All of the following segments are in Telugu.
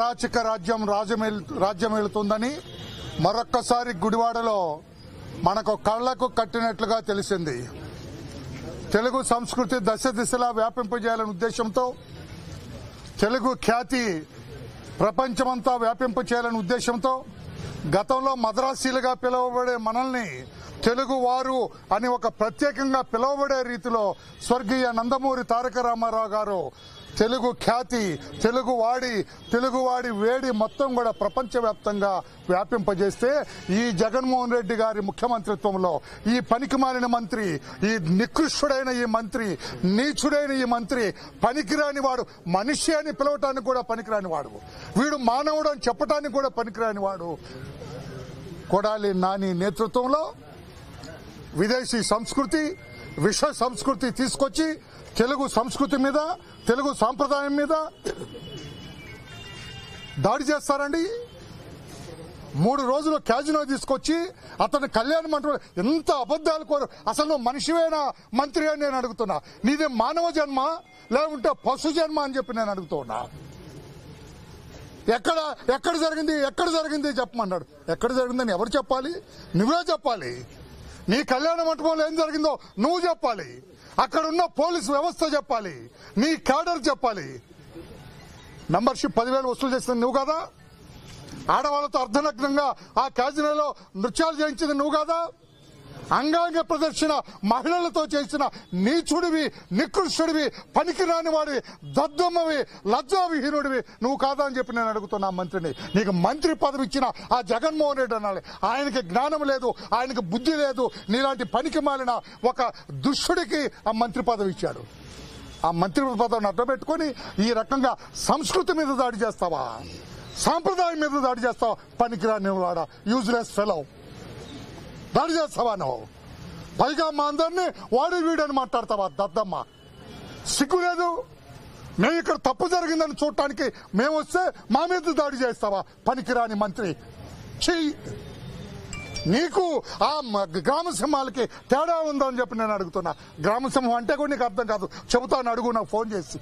అరాచక రాజ్యం రాజ్యమేల్ రాజ్యమేలుతుందని మరొక్కసారి గుడివాడలో మనకు కళ్లకు కట్టినట్లుగా తెలిసింది తెలుగు సంస్కృతి దశ దిశలా వ్యాపింపజేయాలనే ఉద్దేశంతో తెలుగు ఖ్యాతి ప్రపంచమంతా వ్యాపింప చేయాలనే ఉద్దేశంతో గతంలో మద్రాసీలుగా పిలువబడే మనల్ని తెలుగు వారు అని ఒక ప్రత్యేకంగా పిలువబడే రీతిలో స్వర్గీయ నందమూరి తారక రామారావు గారు తెలుగు ఖ్యాతి తెలుగు వాడి తెలుగువాడి వేడి మొత్తం కూడా ప్రపంచవ్యాప్తంగా వ్యాపింపజేస్తే ఈ జగన్మోహన్ రెడ్డి గారి ముఖ్యమంత్రిత్వంలో ఈ పనికిమాలిన మంత్రి ఈ నికృష్టుడైన ఈ మంత్రి నీచుడైన ఈ మంత్రి పనికిరాని వాడు మనిషి అని పిలవటానికి కూడా పనికిరాని వాడు వీడు మానవుడు అని చెప్పటానికి కూడా పనికిరాని వాడు కొడాలి నాని నేతృత్వంలో విదేశీ సంస్కృతి విశ్వ సంస్కృతి తీసుకొచ్చి తెలుగు సంస్కృతి మీద తెలుగు సాంప్రదాయం మీద దాడి చేస్తారండి మూడు రోజులు క్యాజినో తీసుకొచ్చి అతని కళ్యాణ మంటపం ఎంత అబద్దాలు కోరు అసలు నువ్వు మనిషివేనా మంత్రి అని నేను అడుగుతున్నా నీది మానవ జన్మ లేకుంటే పశు జన్మ అని చెప్పి నేను అడుగుతున్నా ఎక్కడ ఎక్కడ జరిగింది ఎక్కడ జరిగింది చెప్పమన్నాడు ఎక్కడ జరిగిందని ఎవరు చెప్పాలి నువ్వే చెప్పాలి నీ కళ్యాణ మంటపంలో ఏం జరిగిందో నువ్వు చెప్పాలి అక్కడ ఉన్న పోలీసు వ్యవస్థ చెప్పాలి నీ క్యాడర్ చెప్పాలి మెంబర్షిప్ పదివేలు వసూలు చేసింది నువ్వు కదా ఆడవాళ్ళతో అర్ధనగ్నంగా ఆ క్యాజినోలో నృత్యాలు చేయించింది నువ్వు కదా అంగాంగ ప్రదర్శన మహిళలతో చేసిన నీచుడివి నికృష్టుడివి పనికిరాని వాడి దద్దమ్మవి లజ్జావిహీనుడివి నువ్వు కాదా అని చెప్పి నేను అడుగుతున్నా మంత్రిని నీకు మంత్రి పదవి ఇచ్చిన ఆ జగన్మోహన్ రెడ్డి అనాలి ఆయనకి జ్ఞానం లేదు ఆయనకి బుద్ధి లేదు నీలాంటి పనికి మాలిన ఒక దుష్టుడికి ఆ మంత్రి పదవి ఇచ్చాడు ఆ మంత్రి పదవిని అడ్డబెట్టుకొని ఈ రకంగా సంస్కృతి మీద దాడి చేస్తావా సాంప్రదాయం మీద దాడి చేస్తావా పనికిరాని వాడ యూజ్లెస్ ఫెలో దాడి చేస్తావా నువ్వు పైగా మా అందరినీ వాడి వీడని మాట్లాడతావా దద్దమ్మ సిగ్గు లేదు మేము ఇక్కడ తప్పు జరిగిందని చూడటానికి మేము వస్తే మా మీద దాడి చేస్తావా పనికిరాని మంత్రి చెయ్యి నీకు ఆ మ- గ్రామ సింహాలకి తేడా ఉందని చెప్పి నేను అడుగుతున్నా గ్రామ సింహం అంటే కూడా నీకు అర్థం కాదు చెబుతాను అడుగు నాకు ఫోన్ చేసి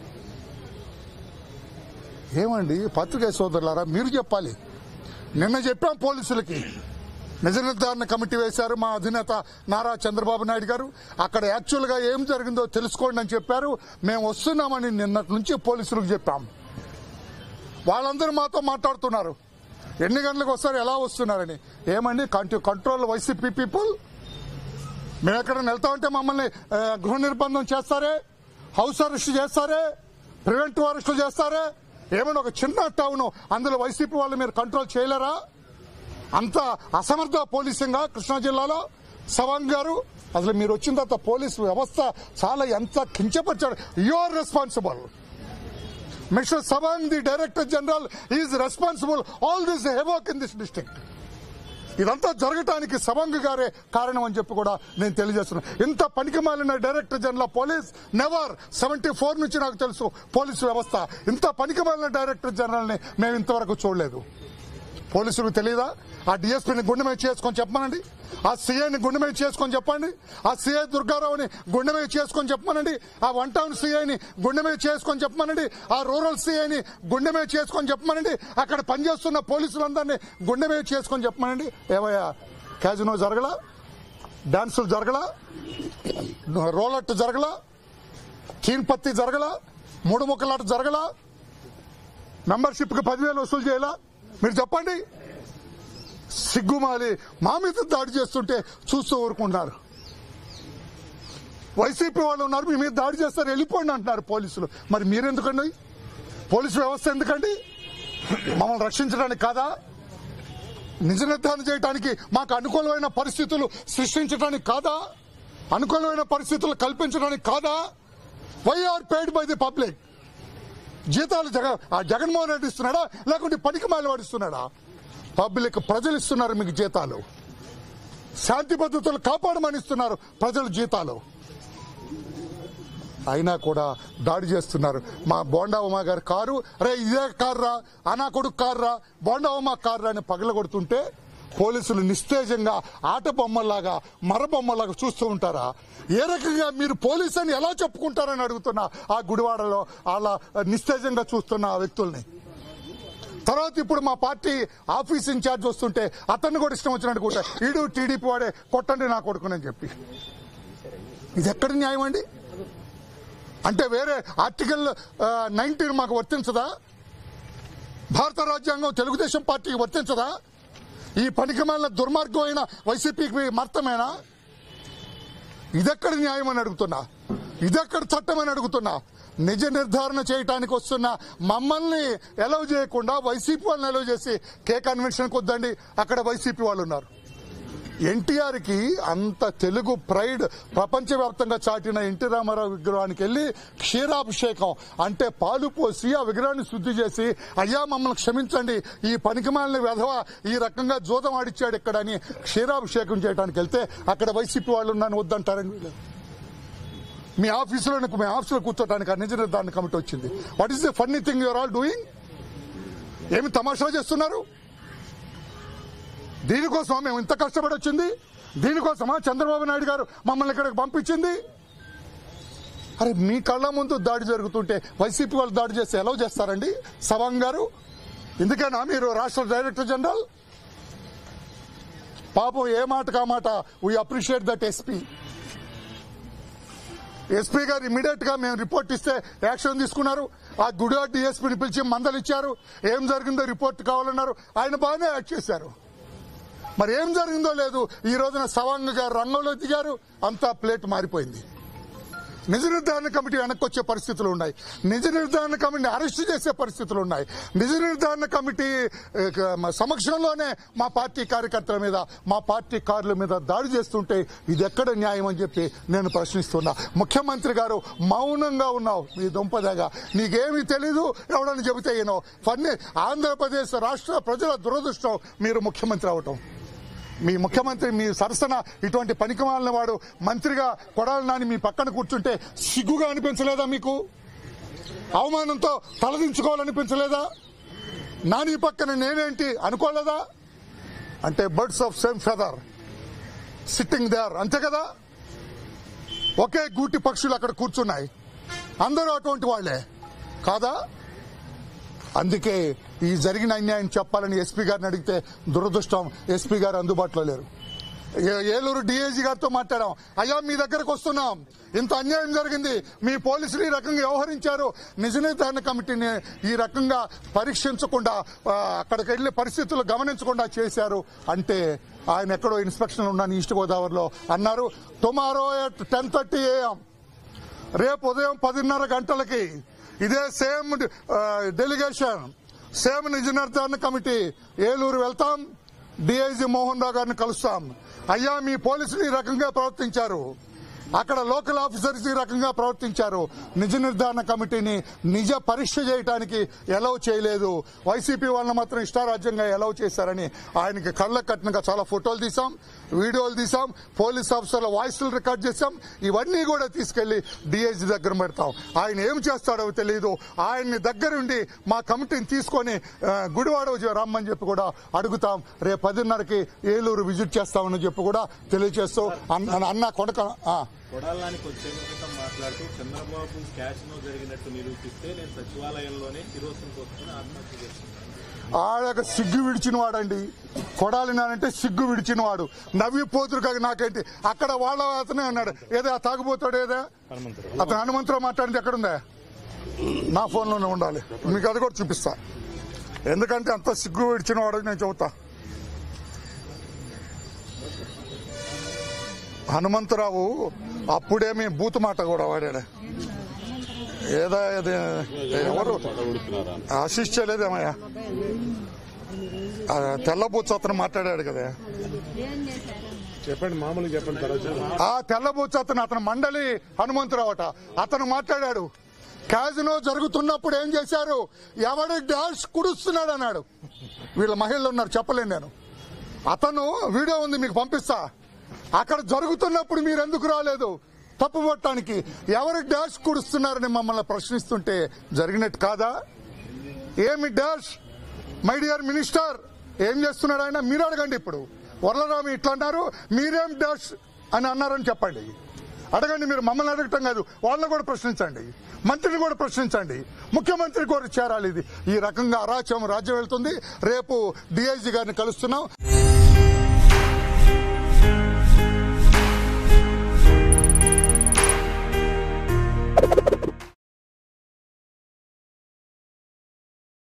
ఏమండి పత్రికా సోదరులారా మీరు చెప్పాలి నిన్న చెప్పాం పోలీసులకి నిజ నిర్ధారణ కమిటీ వేశారు మా అధినేత నారా చంద్రబాబు నాయుడు గారు అక్కడ యాక్చువల్ గా ఏం జరిగిందో తెలుసుకోండి అని చెప్పారు మేము వస్తున్నామని నిన్నటి నుంచి పోలీసులకు చెప్పాం వాళ్ళందరూ మాతో మాట్లాడుతున్నారు ఎన్ని గంటలకు వస్తారు ఎలా వస్తున్నారని ఏమండి కంట్రోల్ వైసీపీ పీపుల్ మేము ఎక్కడ వెళ్తామంటే మమ్మల్ని ఆ, గృహ నిర్బంధం చేస్తారే హౌస్ అరెస్ట్ చేస్తారే ప్రివెంటివ్ అరెస్ట్ చేస్తారే ఏమైనా ఒక చిన్న టౌన్ అందులో వైసీపీ వాళ్ళు మీరు కంట్రోల్ చేయలేరా అంత అసమర్థ పోలీసింగా కృష్ణా జిల్లాలో సవాంగ్ గారు అసలు మీరు వచ్చిన తర్వాత పోలీసు వ్యవస్థ చాలా ఎంత కించపరిచాడు you are responsible mister Sawang the director general is responsible all this havoc in this district ఇదంతా జరగటానికి సవంగ్ గారే కారణం అని చెప్పి కూడా నేను తెలియజేస్తున్నా ఇంత పనికిమాలిన director general of police never seventy four నుంచి నాకు తెలుసు పోలీసు వ్యవస్థ ఇంత పనికిమాలిన డైరెక్టర్ జనరల్ ని మేము ఇంతవరకు చూడలేదు పోలీసులకు తెలియదా ఆ డిఎస్పీని గుండె మీద చేసుకొని చెప్పమనండి ఆ సీఐని గుండె మీద చేసుకొని చెప్పండి ఆ సీఐ దుర్గారావుని గుండె మీద చేసుకొని చెప్పమనండి ఆ వన్ టౌన్ సీఐని గుండె మీద చేసుకొని చెప్పమనండి ఆ రూరల్ సీఐని గుండె మీద చేసుకొని చెప్పమనండి అక్కడ పనిచేస్తున్న పోలీసులందరినీ గుండె మీద చేసుకొని చెప్పమనండి ఏమయ్యా క్యాజినో జరగలా డాన్సులు జరగలా రోలట్ జరగలా కీన్పత్తి జరగలా మూడు ముక్కలాట జరగలా మెంబర్షిప్ కి పదివేలు వసూలు చేయాలా మీరు చెప్పండి సిగ్గుమాలి మా మీద దాడి చేస్తుంటే చూస్తూ ఊరుకుంటున్నారు వైసీపీ వాళ్ళు ఉన్నారు మీ మీద దాడి చేస్తారు వెళ్ళిపోండి అంటున్నారు పోలీసులు మరి మీరెందుకండి పోలీసు వ్యవస్థ ఎందుకండి మమ్మల్ని రక్షించడానికి కాదా నిజ నిర్ధారణ చేయడానికి మాకు అనుకూలమైన పరిస్థితులు సృష్టించడానికి కాదా అనుకూలమైన పరిస్థితులు కల్పించడానికి కాదా why are paid by the public జీతాలు జగ ఆ జగన్మోహన్ రెడ్డి ఇస్తున్నాడా లేకుంటే పనికి వాడు ఇస్తున్నాడా పబ్లిక్ ప్రజలు ఇస్తున్నారు మీకు జీతాలు శాంతి భద్రతలు కాపాడమని ఇస్తున్నారు ప్రజలు జీతాలు అయినా కూడా దాడి చేస్తున్నారు మా బోండా ఉమా గారి కారు రే ఇదే కార్రా అనా కొడుకు కార్రా బోండా ఉమా కార్రా అని పగలగొడుతుంటే పోలీసులు నిస్తేజంగా ఆట బొమ్మల్లాగా మర బొమ్మలాగా చూస్తూ ఉంటారా ఏ రకంగా మీరు పోలీస్ అని ఎలా చెప్పుకుంటారని అడుగుతున్నా ఆ గుడివాడలో అలా నిస్తేజంగా చూస్తున్న ఆ వ్యక్తుల్ని తర్వాత ఇప్పుడు మా పార్టీ ఆఫీస్ ఇన్ఛార్జ్ వస్తుంటే అతన్ని కూడా ఇష్టం వచ్చినట్టు కూడా ఈడు టీడీపీ వాడే కొట్టండి నా కొడుకునని చెప్పి ఇది ఎక్కడి న్యాయం అండి అంటే వేరే ఆర్టికల్ నైన్టీన్ మాకు వర్తించదా భారత రాజ్యాంగం తెలుగుదేశం పార్టీకి వర్తించదా ఈ పనికిమాలిన దుర్మార్గమైన వైసీపీకి మర్తమేనా ఇదెక్కడ న్యాయం అని అడుగుతున్నా ఇదెక్కడ చట్టం అని అడుగుతున్నా నిజ నిర్ధారణ చేయడానికి వస్తున్న మమ్మల్ని ఎలవ్ చేయకుండా వైసీపీ వాళ్ళని ఎలవ్ చేసి కే కన్వెన్షన్కి వద్దండి అక్కడ వైసీపీ వాళ్ళు ఉన్నారు ఎన్టీఆర్ కి అంత తెలుగు ప్రైడ్ ప్రపంచవ్యాప్తంగా చాటిన ఎన్టీ రామారావు విగ్రహానికి వెళ్ళి క్షీరాభిషేకం అంటే పాలు పోసి ఆ విగ్రహాన్ని శుద్ధి చేసి అయ్యా మమ్మల్ని క్షమించండి ఈ పనికిమాలిన వెధవ ఈ రకంగా జోదం ఆడిచ్చాడు ఇక్కడ అని క్షీరాభిషేకం చేయడానికి వెళ్తే అక్కడ వైసీపీ వాళ్ళు ఉన్నాను వద్దంటారని వీళ్ళు మీ ఆఫీసులో మీ ఆఫీసులో కూర్చోటానికి ఆ నిజ నిర్ధారణ కమిటీ వచ్చింది what is the funny thing you are all doing ఏమి తమాషా చేస్తున్నారు దీనికోసమా మేము ఇంత కష్టపడి వచ్చింది దీనికోసమా చంద్రబాబు నాయుడు గారు మమ్మల్ని ఇక్కడికి పంపించింది అరే మీ కళ్ళ ముందు దాడి జరుగుతుంటే వైసీపీ వాళ్ళు దాడి చేస్తే ఎలా చేస్తారండి సవాంగ్ గారు ఎందుకనా మీరు రాష్ట్ర డైరెక్టర్ జనరల్ పాపం ఏ మాట కా మాట we appreciate that SP SP గారు ఇమీడియట్ గా మేము రిపోర్ట్ ఇస్తే యాక్షన్ తీసుకున్నారు ఆ గుడివాడ డిఎస్పీని పిలిచి మందలు ఇచ్చారు ఏం జరిగిందో రిపోర్ట్ కావాలన్నారు ఆయన బాగానే యాక్ట్ చేశారు మరి ఏం జరిగిందో లేదు ఈ రోజున సవాంగ్ గారు రంగంలో దిగారు అంతా ప్లేట్ మారిపోయింది నిజ నిర్ధారణ కమిటీ వెనక్కి వచ్చే పరిస్థితులు ఉన్నాయి నిజ నిర్ధారణ కమిటీని అరెస్ట్ చేసే పరిస్థితులు ఉన్నాయి నిజ నిర్ధారణ కమిటీ ఏ, క- సమక్షంలోనే మా పార్టీ కార్యకర్తల మీద మా పార్టీ కార్ల మీద దాడి చేస్తుంటే ఇది ఎక్కడ న్యాయం అని చెప్పి నేను ప్రశ్నిస్తున్నా ముఖ్యమంత్రి గారు మౌనంగా ఉన్నావు నీ దుంపదగా నీకేమీ తెలీదు ఎవడని చెబితే ఈయనో ఫన్నీ ఆంధ్రప్రదేశ్ రాష్ట్ర ప్రజల దురదృష్టం మీరు ముఖ్యమంత్రి అవటం మీ ముఖ్యమంత్రి మీ సరసన ఇటువంటి పనికిమాలిన వాడు మంత్రిగా కొడాలి నాని మీ పక్కన కూర్చుంటే సిగ్గుగా అనిపించలేదా మీకు అవమానంతో తలదించుకోవాలనిపించలేదా నాని పక్కన నేనేంటి అనుకోలేదా అంటే birds of same feather sitting there అంతే కదా ఒకే గూటి పక్షులు అక్కడ కూర్చున్నాయి అందరూ అటువంటి వాళ్లే కాదా అందుకే ఈ జరిగిన అన్యాయం చెప్పాలని ఎస్పీ గారిని అడిగితే దురదృష్టం ఎస్పీ గారు అందుబాటులో లేరు ఏ- ఏలూరు డిఐజీ గారితో మాట్లాడాం అయ్యా మీ దగ్గరకు వస్తున్నాం ఇంత అన్యాయం జరిగింది మీ పోలీసులు ఈ రకంగా వ్యవహరించారు నిజ నిర్ధారణ కమిటీని ఈ రకంగా పరీక్షించకుండా ఆ, అక్కడికి వెళ్లే పరిస్థితులు గమనించకుండా చేశారు అంటే ఆయన ఎక్కడో ఇన్స్పెక్షన్ ఉన్నాను ఈస్ట్ గోదావరిలో అన్నారు tomorrow at ten thirty AM రేపు ఉదయం పదిన్నర గంటలకి ఇదే సేమ్ డెలిగేషన్ సేమ్ నిజ నిర్ధారణ కమిటీ ఏలూరు వెళ్తాం డిఐజీ మోహన్ రావు గారిని కలుస్తాం అయ్యా మీ పోలీసులు ఈ రకంగా ప్రవర్తించారు అక్కడ లోకల్ ఆఫీసర్స్ ఈ రకంగా ప్రవర్తించారు నిజ నిర్ధారణ కమిటీని నిజ పరీక్ష చేయడానికి ఎలవ్ చేయలేదు వైసీపీ వాళ్ళని మాత్రం ఇష్టారాజ్యంగా ఎలవ్ చేశారని ఆయనకి కళ్ళ కట్టినగా చాలా ఫోటోలు తీసాం వీడియోలు తీసాం పోలీస్ ఆఫీసర్ల వాయిస్లు రికార్డ్ చేశాం ఇవన్నీ కూడా తీసుకెళ్లి డిఐజీ దగ్గర పెడతాం ఆయన ఏం చేస్తాడో తెలియదు ఆయన్ని దగ్గరుండి మా కమిటీని తీసుకొని ఆ, గుడివాడ వచ్చి రమ్మని చెప్పి కూడా అడుగుతాం రేపు పదిన్నరకి ఏలూరు విజిట్ చేస్తామని చెప్పి కూడా తెలియజేస్తూ అన్న అన్న కొడక ఆ. కొడాలానికి వచ్చే క్రితం మాట్లాడుతూ చంద్రబాబు క్యాష్లో జరిగినట్టు నిరూపిస్తే నేను సచివాలయంలోనే కిరోసిన్ పోసుకుని ఆత్మహత్య చేసుకున్నాను ఆడక సిగ్గు విడిచిన వాడండి కొడాలి నానంటే సిగ్గు విడిచిన వాడు నవ్వి పోతురు కాక నాకేంటి అక్కడ వాళ్ళ అతనే ఉన్నాడు ఏదో ఆ తాగుపోతాడు ఏదో అతను హనుమంతరావు మాట్లాడింది ఎక్కడుందా నా ఫోన్లోనే ఉండాలి మీకు అది కూడా చూపిస్తా ఎందుకంటే అంత సిగ్గు విడిచిన వాడు నేను చెబుతా హనుమంతరావు అప్పుడేమి బూతు మాట కూడా వాడాడు ఏదో ఇది ఎవరు ఆశిష్ చేయలేదేమయ్యా ఆ తెల్లబూచు అతను మాట్లాడాడు కదా చెప్పండి మామూలుగా చెప్పండి తర్వాత ఆ తెల్లబూచు అతను అతను మండలి హనుమంతరావు అట అతను మాట్లాడాడు క్యాజినో జరుగుతున్నప్పుడు ఏం చేశారు ఎవడి డాష్ కుడుస్తున్నాడు అన్నాడు వీళ్ళ మహిళలు ఉన్నారు చెప్పలేను నేను అతను వీడియో ఉంది మీకు పంపిస్తా అక్కడ జరుగుతున్నప్పుడు మీరు ఎందుకు రాలేదు తప్పు పట్టడానికి ఎవరి డాష్ కుడుస్తున్నారని మమ్మల్ని ప్రశ్నిస్తుంటే జరిగినట్టు కాదా ఏమి డాష్ మై డియర్ మినిస్టర్ ఏం చేస్తున్నాడు ఆయన మీరు అడగండి ఇప్పుడు వరలరామి ఇట్లా అన్నారు మీరేం డాష్ అని అన్నారని చెప్పండి అడగండి మీరు మమ్మల్ని అడగటం కాదు వాళ్ళని కూడా ప్రశ్నించండి మంత్రిని కూడా ప్రశ్నించండి ముఖ్యమంత్రి కూడా చేరాలి ఇది ఈ రకంగా అరాచం రాజ్యం వెళ్తుంది రేపు డిఐజీ గారిని కలుస్తున్నాం